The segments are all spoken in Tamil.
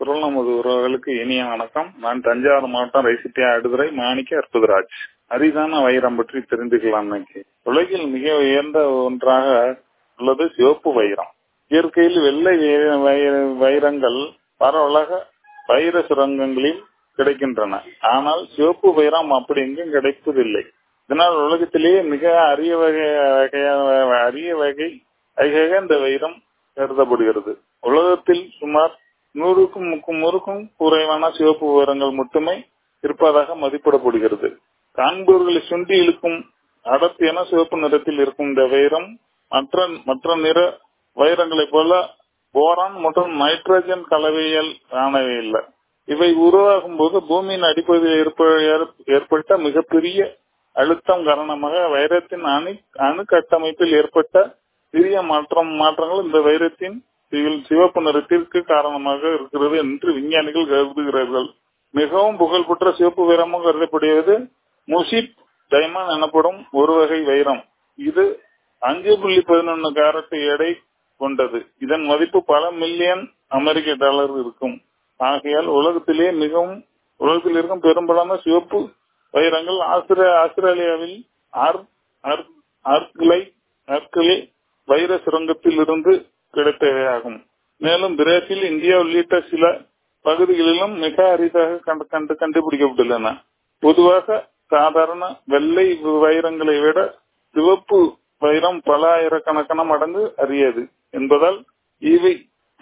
குரல் நமது உறவுகளுக்கு இனிய வணக்கம் நான் தஞ்சாவூர் மாவட்டம் ரைசிட்டியா அடுதுறை மாணிக்க அற்புதராஜ் அரிதான வைரம் பற்றி தெரிந்துக்கலாம் இன்னைக்கு உலகில் மிக உயர்ந்த ஒன்றாக உள்ளது சிவப்பு வைரம் இயற்கையில் வெள்ளை வை- வை- வைரங்கள் பரவலாக வைர சுரங்கங்களில் கிடைக்கின்றன ஆனால் சிவப்பு வைரம் அப்படி எங்கும் கிடைப்பதில்லை இதனால் உலகத்திலேயே மிக அரிய வகை வகையான அரிய வகை வகையாக இந்த வைரம் கருதப்படுகிறது உலகத்தில் சுமார் நூறுக்கும் முக்கும் நூறுக்கும் குறைவான சிவப்பு வைரங்கள் மட்டுமே இருப்பதாக மதிப்பிடப்படுகிறது காண்பவர்களை சுண்டி இழுக்கும் அடர்த்தியான சிவப்பு நிறத்தில் இருக்கும் இந்த வைரம் மற்ற மற்ற நிற வைரங்களைப் போல போரான் மற்றும் நைட்ரஜன் கலவையில் காணவே இல்லை இவை உருவாகும் போது பூமியின் அடிப்பகுதியில் ஏற்ப- ஏற்ப- ஏற்பட்ட மிகப்பெரிய அழுத்தம் காரணமாக வைரத்தின் அணு அணு கட்டமைப்பில் ஏற்பட்ட சிறிய மாற்றம் மாற்றங்கள் இந்த வைரத்தின் சிவில் சிவப்பு நிறத்திற்கு காரணமாக இருக்கிறது என்று விஞ்ஞானிகள் கருதுகிறார்கள் மிகவும் புகழ்பெற்ற சிவப்பு வைரமாக கருதப்படுவது முசிப் டைமண்ட் எனப்படும் ஒரு வகை வைரம் இது அஞ்சு புள்ளி பதினொன்னு கேரட் எடை கொண்டது இதன் மதிப்பு பல மில்லியன் அமெரிக்க டாலர் இருக்கும் ஆகையால் உலகத்திலே மிகவும் உலகத்தில் இருக்கும் பெரும்பாலான சிவப்பு வைரங்கள் ஆஸ்திரே- ஆஸ்திரேலியாவில் ஆர்- ஆர்- ஆர்கிலை ஆர்கிலை வைர சுரங்கத்தில் இருந்து கிடைத்தவையாகும் மேலும் பிரேசில் இந்தியா உள்ளிட்ட சில பகுதிகளிலும் மிக அரிதாக கண்டு கண்டு கண்டுபிடிக்கப்பட்டுள்ளன பொதுவாக சாதாரண வெள்ளை வைரங்களை விட சிவப்பு வைரம் பல ஆயிரக்கணக்கான மடங்கு அரியது என்பதால் இவை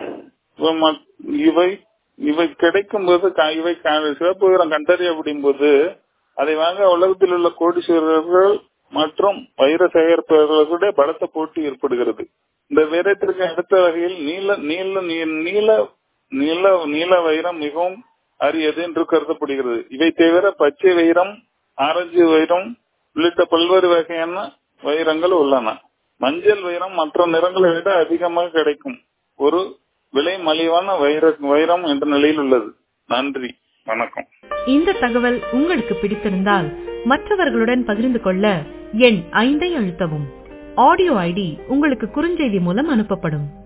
இவை இவை கிடைக்கும் போது க- இவை க- சிவப்பு வைரம் கண்டறியப்படும் போது அதை வாங்க உலகத்தில் உள்ள கோடீஸ்வரர்கள் மற்றும் வைர சேகரிப்பவர்களுடைய பலத்த போட்டி ஏற்படுகிறது இந்த வைரத்திற்கு அடுத்த வகையில் நீல நீல நீ- நீல நீல நீல வைரம் மிகவும் அரியது என்று கருதப்படுகிறது இவை தவிர பச்சை வைரம் ஆரஞ்சு வைரம் உள்ளிட்ட பல்வேறு வகையான வைரங்கள் உள்ளன மஞ்சள் வைரம் மற்ற நிறங்களை விட அதிகமாக கிடைக்கும் ஒரு விலை மலிவான வைர வைரம் என்ற நிலையில் உள்ளது நன்றி வணக்கம் இந்த தகவல் உங்களுக்கு பிடித்திருந்தால் மற்றவர்களுடன் பகிர்ந்து கொள்ள எண் ஐந்தை அழுத்தவும் ஆடியோ ஐடி உங்களுக்கு குறுஞ்செய்தி மூலம் அனுப்பப்படும்